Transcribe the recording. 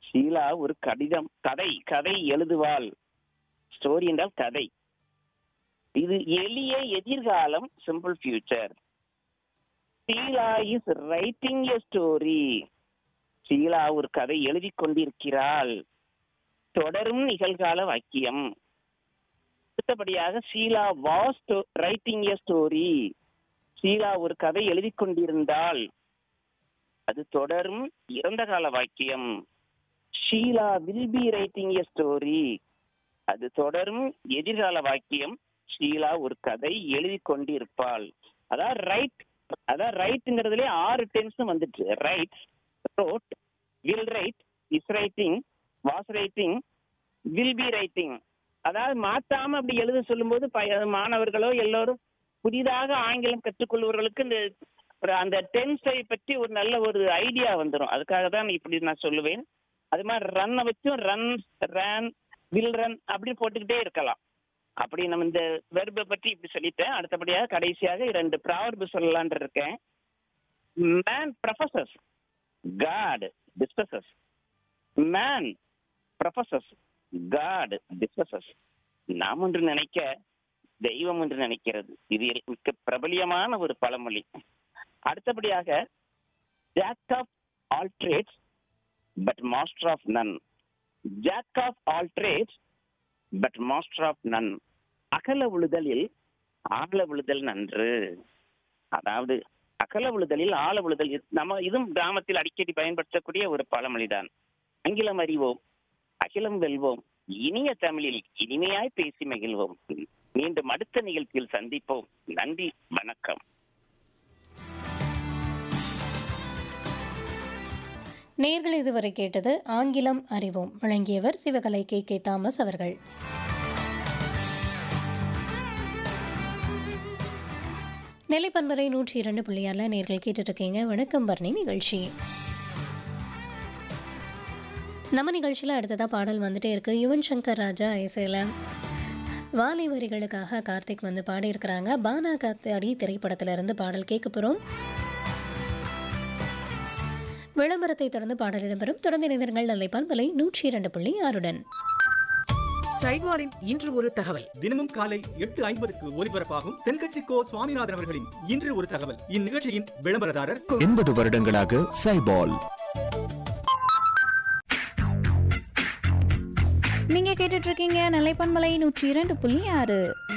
ஷீலா ஒரு கடிதம் கதை கதை எழுதுவாள் ஸ்டோரி என்றால் கதை இது எளிய எதிர்காலம் simple future Sheela is writing a story Sheela ஒரு கதை எழுதி கொண்டிருக்கிறாள் தொடரும் நிகழ்கால வாக்கியம் அடுத்தபடியாக Sheela was writing a story Sheela ஒரு கதை எழுதி கொண்டிருந்தாள் அது தொடரும் இறந்த கால வாக்கியம் Sheela will be writing a story அது தொடரும் எதிர்கால வாக்கியம் ஷீலா ஒரு கதை எழுதி கொண்டிருப்பாள் அதான் ரைட் அதான் ரைட்ங்கிறதுலே ஆறு டென்ஸும் வந்துட்டு write wrote will write is writing was writing will be writing அதாவது மாத்தாம அப்படி எழுத சொல்லும்போது பய- மாணவர்களோ எல்லோரும் புதிதாக ஆங்கிலம் கற்றுக்கொள்வர்களுக்கு இந்த ஒரு அந்த டென்ஸை பற்றி ஒரு நல்ல ஒரு ஐடியா வந்துடும் அதுக்காக தான் இப்படி நான் சொல்லுவேன் அது மாதிரி ரன்னை வச்சும் ரன் ரன் வில் ரன் அப்படி போட்டுக்கிட்டே இருக்கலாம் அப்படி நம்ம இந்த வெர்பை பற்றி இப்படி சொல்லிட்டேன் அடுத்தபடியாக கடைசியாக இரண்டு ப்ராவர்பு சொல்லலான் இருக்கேன் man proposes God disposes man proposes God disposes நாம் ஒன்று நினைக்க தெய்வம் என்று நினைக்கிறது இது மிக்க பிரபலியமான ஒரு பழமொழி அடுத்தபடியாக jack of all trades but master of none jack of all trades but master of none அகல விழுதலில் ஆழ விழுதல் நன்று அதாவது அகல விழுதலில் ஆழ விழுதல் இது- நம்ம இதுவும் கிராமத்தில் அடிக்கடி பயன்படுத்தக்கூடிய ஒரு பழமொழிதான் ஆங்கிலம் அறிவோம் அகிலம் வெல்வோம் இனிய தமிழில் இனிமையாய் பேசி மகிழ்வோம் மீண்டும் அடுத்த நிகழ்ச்சியில் சந்திப்போம் நன்றி வணக்கம் நேர்கள் இதுவரை கேட்டது ஆங்கிலம் அறிவோம் வழங்கியவர் சிவகலை கே கே தாமஸ் அவர்கள் நெல்லை பண்பரை நூற்றி இரண்டு புள்ளியாரில் நேர்கள் கேட்டுட்டு இருக்கீங்க வணக்கம் பரணி நிகழ்ச்சி நம்ம நிகழ்ச்சியில் அடுத்ததாக பாடல் வந்துட்டே இருக்கு யுவன் சங்கர் ராஜா இசையில் வாலி வரிகளுக்காக கார்த்திக் வந்து பாடியிருக்கிறாங்க பானா காத்தாடி திரைப்படத்துல இருந்து பாடல் கேட்க போகிறோம் விளம்பரத்தை தொடர்ந்து பாடல் இடம்பெறும் தொடர்ந்து இணைந்தர்கள் நல்லை பண்பலை நூற்றி இரண்டு புள்ளி ஆறுடன் சைவாரின் இன்று ஒரு தகவல் தினமும் காலை எட்டு ஐம்பதுக்கு ஒலிபரப்பாகும் தென்கட்சி கோ சுவாமிநாதன் அவர்களின் இன்று ஒரு தகவல் இந்நிகழ்ச்சியின் விளம்பரதாரர் எண்பது வருடங்களாக சைபால் நீங்க கேட்டுட்டு இருக்கீங்க நிலைப்பன்மலை நூற்றி இரண்டு புள்ளி ஆறு